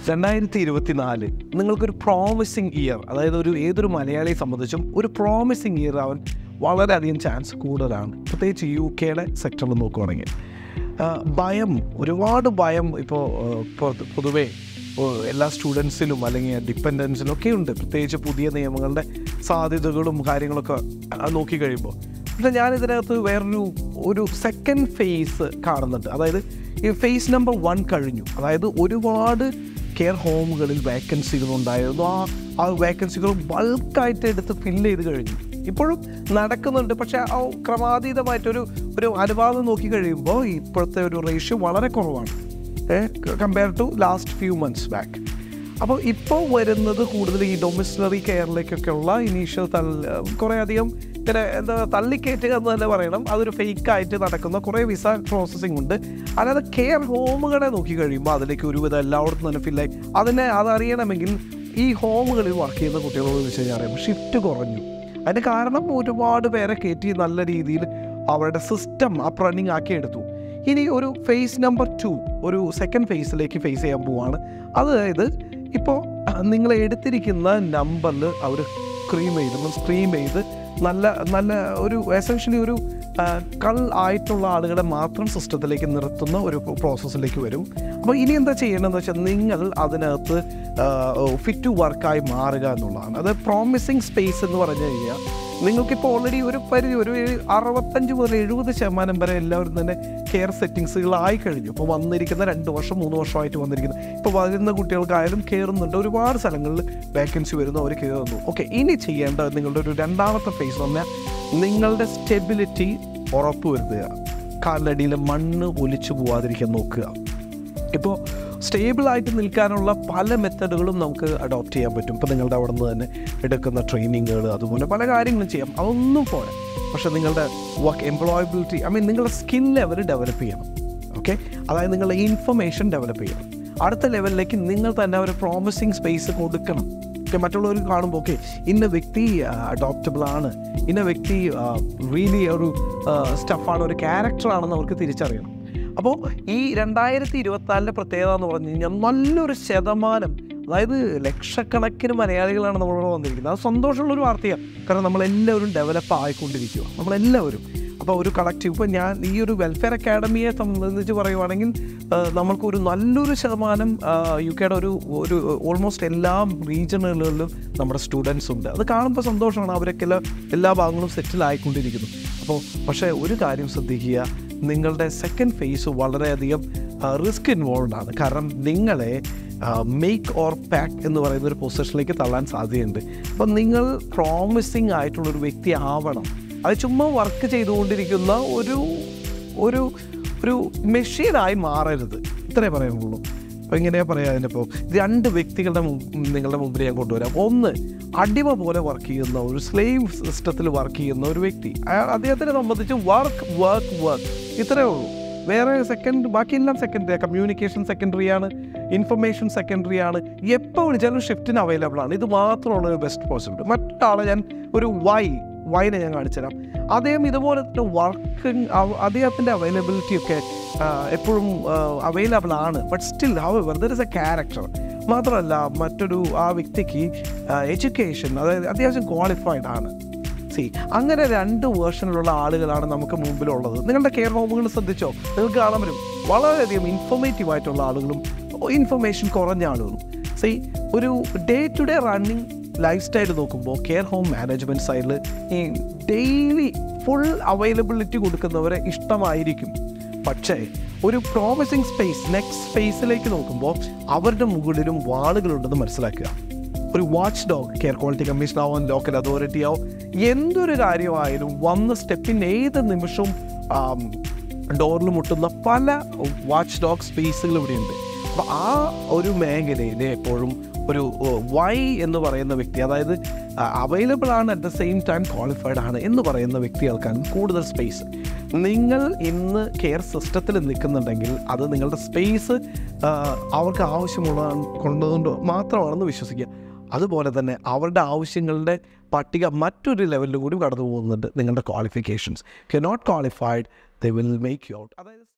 രണ്ടായിരത്തി ഇരുപത്തിനാല് നിങ്ങൾക്കൊരു പ്രോമിസിങ് ഇയർ അതായത് ഒരു ഏതൊരു മലയാളിയെ സംബന്ധിച്ചും ഒരു പ്രോമിസിങ് ഇയർ ആവാൻ വളരെയധികം ചാൻസ് കൂടുതലാണ് പ്രത്യേകിച്ച് യു കെയുടെ സെക്ടറിൽ നോക്കുവാണെങ്കിൽ ആ, ഭയം ഒരുപാട് ഭയം ഇപ്പോൾ പൊതുവേ ഇപ്പോൾ എല്ലാ സ്റ്റുഡൻസിലും അല്ലെങ്കിൽ ഡിപ്പെൻഡൻസിലും ഒക്കെ ഉണ്ട് പ്രത്യേകിച്ച് പുതിയ നിയമങ്ങളുടെ സാധ്യതകളും കാര്യങ്ങളൊക്കെ ആ, നോക്കിക്കഴിയുമ്പോൾ പക്ഷേ ഞാൻ ഇതിനകത്ത് വേറൊരു ഒരു സെക്കൻഡ് ഫേസ് കാണുന്നുണ്ട് അതായത് ഈ ഫേസ് നമ്പർ വൺ കഴിഞ്ഞു അതായത് ഒരുപാട് കെയർ ഹോമുകളിൽ വേക്കൻസികൾ ഉണ്ടായിരുന്നു ആ ആ വേക്കൻസികൾ ബൾക്കായിട്ട് എടുത്ത് ഫില്ല് ചെയ്ത് കഴിഞ്ഞു ഇപ്പോഴും നടക്കുന്നുണ്ട് പക്ഷേ ആ ക്രമാതീതമായിട്ടൊരു ഒരു അനുപാതം നോക്കി കഴിയുമ്പോൾ ഇപ്പോഴത്തെ ഒരു റേഷ്യോ വളരെ കുറവാണ് compare to last few months back അപ്പോൾ ഇപ്പോൾ വരുന്നത് കൂടുതൽ ഈ ഡൊമിസിനറി കെയറിലേക്കൊക്കെ ഉള്ള ഇനീഷ്യൽ തള്ള കുറേ അധികം ഇങ്ങനെ എന്താ തള്ളിക്കയറ്റുക എന്ന് തന്നെ പറയണം അതൊരു ഫേക്കായിട്ട് നടക്കുന്ന കുറേ വിസ പ്രോസസ്സിംഗ് ഉണ്ട് അല്ലാതെ കെയർ ഹോമുകളെ നോക്കി കഴിയുമ്പോൾ അതിലേക്ക് ഒരുവിധം എല്ലായിടത്തും തന്നെ ഫില്ലായി അതിനെ അതറിയണമെങ്കിൽ ഈ ഹോമുകളിൽ വർക്ക് ചെയ്യുന്ന കുട്ടികളോട് വെച്ച് കഴിഞ്ഞാൽ അറിയാം ഷിഫ്റ്റ് കുറഞ്ഞു അതിന് കാരണം ഒരുപാട് പേരെ കയറ്റി നല്ല രീതിയിൽ അവരുടെ സിസ്റ്റം അപ്പ് റണ്ണിങ് ആക്കി എടുത്തു ഇനി ഒരു ഫേസ് നമ്പർ ടു ഒരു സെക്കൻഡ് ഫേസിലേക്ക് ഫേസ് ചെയ്യാൻ പോവാണ് അതായത് ഇപ്പോൾ നിങ്ങൾ എടുത്തിരിക്കുന്ന നമ്പറിൽ അവർ സ്ക്രീം ചെയ്ത് സ്ക്രീം ചെയ്ത് നല്ല നല്ല ഒരു എസൻഷ്യലി ഒരു ആ, കൾ ആയിട്ടുള്ള ആളുകളെ മാത്രം സിസ്റ്റത്തിലേക്ക് നിർത്തുന്ന ഒരു പ്രോസസ്സിലേക്ക് വരും അപ്പോൾ ഇനി എന്താ ചെയ്യേണ്ടതെന്ന് വെച്ചാൽ നിങ്ങൾ അതിനകത്ത് ഫിറ്റ് ടു വർക്കായി മാറുക എന്നുള്ളതാണ് അത് പ്രോമിസിങ് സ്പേസ് എന്ന് പറഞ്ഞു കഴിഞ്ഞാൽ നിങ്ങൾക്കിപ്പോൾ ഓൾറെഡി ഒരു പരിധി ഒരു അറുപത്തഞ്ച് മുതൽ എഴുപത് ശതമാനം വരെ എല്ലാവരും തന്നെ കെയർ സെറ്റിങ്സുകളായി കഴിഞ്ഞു ഇപ്പോൾ വന്നിരിക്കുന്ന രണ്ട് വർഷം മൂന്ന് വർഷമായിട്ട് വന്നിരിക്കുന്ന ഇപ്പോൾ വരുന്ന കുട്ടികൾക്കായാലും കയറുന്നുണ്ട് ഒരുപാട് സ്ഥലങ്ങളിൽ വേക്കൻസി വരുന്നു അവർ കയറുന്നു ഓക്കെ ഇനി ചെയ്യേണ്ടത് നിങ്ങളുടെ ഒരു രണ്ടാമത്തെ ഫേസ് എന്ന് പറഞ്ഞാൽ നിങ്ങളുടെ സ്റ്റെബിലിറ്റി ഉറപ്പുവരുത്തുക കാലിനടിയിൽ മണ്ണ് ഒലിച്ചു പോവാതിരിക്കാൻ നോക്കുക ഇപ്പോൾ സ്റ്റേബിളായിട്ട് നിൽക്കാനുള്ള പല മെത്തഡുകളും നമുക്ക് അഡോപ്റ്റ് ചെയ്യാൻ പറ്റും ഇപ്പോൾ നിങ്ങളുടെ അവിടെ നിന്ന് തന്നെ എടുക്കുന്ന ട്രെയിനിങ്ങുകൾ അതുപോലെ പല കാര്യങ്ങളും ചെയ്യാം അതൊന്നും പോരാ പക്ഷേ നിങ്ങളുടെ വർക്ക് എംപ്ലോയബിലിറ്റി ഐ മീൻ നിങ്ങളുടെ സ്കിൽ ലെവൽ ഡെവലപ്പ് ചെയ്യണം ഓക്കെ അതായത് നിങ്ങളുടെ ഇൻഫർമേഷൻ ഡെവലപ്പ് ചെയ്യണം അടുത്ത ലെവലിലേക്ക് നിങ്ങൾ തന്നെ ഒരു പ്രോമിസിങ് സ്പേസ് കൊടുക്കണം ഓക്കെ മറ്റുള്ളവർ കാണുമ്പോൾ ഓക്കെ ഇന്ന വ്യക്തി അഡോപ്റ്റബിൾ ആണ് ഇന്ന വ്യക്തി റിയലി ഒരു സ്റ്റഫാണ് ഒരു ക്യാരക്ടറാണെന്ന് അവർക്ക് തിരിച്ചറിയണം അപ്പോൾ ഈ രണ്ടായിരത്തി ഇരുപത്തിനാലിൻ്റെ പ്രത്യേകത എന്ന് പറഞ്ഞു കഴിഞ്ഞാൽ നല്ലൊരു ശതമാനം അതായത് ലക്ഷക്കണക്കിന് മലയാളികളാണ് നമ്മളോട് വന്നിരിക്കുന്നത് അത് സന്തോഷമുള്ളൊരു വാർത്തയാണ് കാരണം നമ്മളെല്ലാവരും ഡെവലപ്പ് ആയിക്കൊണ്ടിരിക്കുക നമ്മളെല്ലാവരും അപ്പോൾ ഒരു കളക്റ്റീവ് ഇപ്പോൾ ഞാൻ ഈ ഒരു വെൽഫെയർ അക്കാഡമിയെ സംബന്ധിച്ച് പറയുവാണെങ്കിൽ ആ, നമ്മൾക്കൊരു നല്ലൊരു ശതമാനം യു കെയുടെ ഒരു ഒരു ഓൾമോസ്റ്റ് എല്ലാ റീജിയണുകളിലും നമ്മുടെ സ്റ്റുഡൻസ് ഉണ്ട് അത് കാണുമ്പോൾ സന്തോഷമാണ് അവരൊക്കെ എല്ലാ എല്ലാ ഭാഗങ്ങളും സെറ്റിൽ ആയിക്കൊണ്ടിരിക്കുന്നു അപ്പോൾ പക്ഷേ ഒരു കാര്യം ശ്രദ്ധിക്കുക നിങ്ങളുടെ സെക്കൻഡ് ഫേസ് വളരെയധികം റിസ്ക് ഇൻവോൾവ് ആണ് കാരണം നിങ്ങളെ മേക്ക് ഓർ പാക്ക് എന്ന് പറയുന്ന ഒരു പൊസിഷനിലേക്ക് തള്ളാൻ സാധ്യതയുണ്ട് അപ്പം നിങ്ങൾ പ്രോമിസിങ് ആയിട്ടുള്ളൊരു വ്യക്തി ആവണം അത് ചുമ്മാ വർക്ക് ചെയ്തുകൊണ്ടിരിക്കുന്ന ഒരു ഒരു ഒരു മെഷീനായി മാറരുത് ഇത്രേ പറയാനുള്ളൂ അപ്പോൾ എങ്ങനെയാ പറയാ അതിനിപ്പോൾ രണ്ട് വ്യക്തികളുടെ മുമ്പ് നിങ്ങളുടെ മുമ്പിൽ ഞാൻ കൊണ്ടുവരാം ഒന്ന് അടിമ പോലെ വർക്ക് ചെയ്യുന്ന ഒരു സ്ലേവ് സിസ്റ്റത്തിൽ വർക്ക് ചെയ്യുന്ന ഒരു വ്യക്തി അയാൾ അദ്ദേഹത്തിനെ സംബന്ധിച്ച് വർക്ക് വർക്ക് വർക്ക് ഇത്രയേ ഉള്ളൂ വേറെ സെക്കൻഡ് ബാക്കിയെല്ലാം സെക്കൻഡറി കമ്മ്യൂണിക്കേഷൻ സെക്കൻഡറി ആണ് ഇൻഫർമേഷൻ സെക്കൻഡറി ആണ് എപ്പോൾ വിളിച്ചാലും ഷിഫ്റ്റിന് അവൈലബിൾ ആണ് ഇത് മാത്രമുള്ള ഒരു ബെസ്റ്റ് പോസിബിൾ മറ്റാളെ ഞാൻ ഒരു വൈ വൈനെ ഞാൻ കാണിച്ചുതരാം അദ്ദേഹം ഇതുപോലെ തന്നെ വർക്കിംഗ് അദ്ദേഹത്തിൻ്റെ അവൈലബിലിറ്റി ഒക്കെ ആ, എപ്പോഴും അവൈലബിൾ ആണ് but still however there is a character മാത്രമല്ല മറ്റൊരു ആ വ്യക്തിക്ക് എഡ്യൂക്കേഷൻ അതായത് അത്യാവശ്യം ക്വാളിഫൈഡ് ആണ് സി അങ്ങനെ രണ്ട് വേർഷനിലുള്ള ആളുകളാണ് നമുക്ക് മുമ്പിലുള്ളത് നിങ്ങളുടെ കെയർ ഹോമുകൾ ശ്രദ്ധിച്ചോ നിങ്ങൾക്ക് കാണാൻ പറ്റും വളരെയധികം ഇൻഫോർമേറ്റീവ് ആയിട്ടുള്ള ആളുകളും ഇൻഫർമേഷൻ കുറഞ്ഞ ആളുകളും സി ഒരു day to day running lifestyle നോക്കുമ്പോൾ കെയർ ഹോം മാനേജ്മെൻറ്റ് സൈഡിൽ ഈ ഡെയിലി ഫുൾ അവൈലബിലിറ്റി കൊടുക്കുന്നവരെ ഇഷ്ടമായിരിക്കും പക്ഷേ ഒരു പ്രോമിസിങ് സ്പേസ് നെക്സ്റ്റ് സ്പേസിലേക്ക് നോക്കുമ്പോൾ അവരുടെ മുകളിലും വാളുകളുണ്ടെന്ന് മനസ്സിലാക്കുക ഒരു watchdog care quality commission ആവാൻ ലോക്കൽ അതോറിറ്റി ആവും എന്തൊരു കാര്യമായാലും വന്ന സ്റ്റെപ്പിന് ഏത് നിമിഷവും ഡോറിൽ മുട്ടുന്ന പല വാച്ച് ഡോഗ് സ്പേസുകൾ ഇവിടെയുണ്ട് അപ്പോൾ ആ ഒരു മേഖലയിൽ എപ്പോഴും ഒരു വൈ എന്ന് പറയുന്ന വ്യക്തി അതായത് അവൈലബിൾ ആണ് at the same time qualified ആണ് എന്ന് പറയുന്ന വ്യക്തികൾക്കാണ് കൂടുതൽ സ്പേസ് നിങ്ങൾ ഇന്ന് കെയർ സിസ്റ്റത്തിൽ നിൽക്കുന്നുണ്ടെങ്കിൽ അത് നിങ്ങളുടെ സ്പേസ് അവർക്ക് ആവശ്യമുള്ള കൊണ്ടുകൊണ്ട് മാത്രമാണെന്ന് വിശ്വസിക്കുക അതുപോലെ തന്നെ അവരുടെ ആവശ്യങ്ങളുടെ പട്ടിക മറ്റൊരു ലെവലിൽ കൂടി കടന്നു പോകുന്നുണ്ട് നിങ്ങളുടെ ക്വാളിഫിക്കേഷൻസ് കെ not qualified they will make you out അതായത്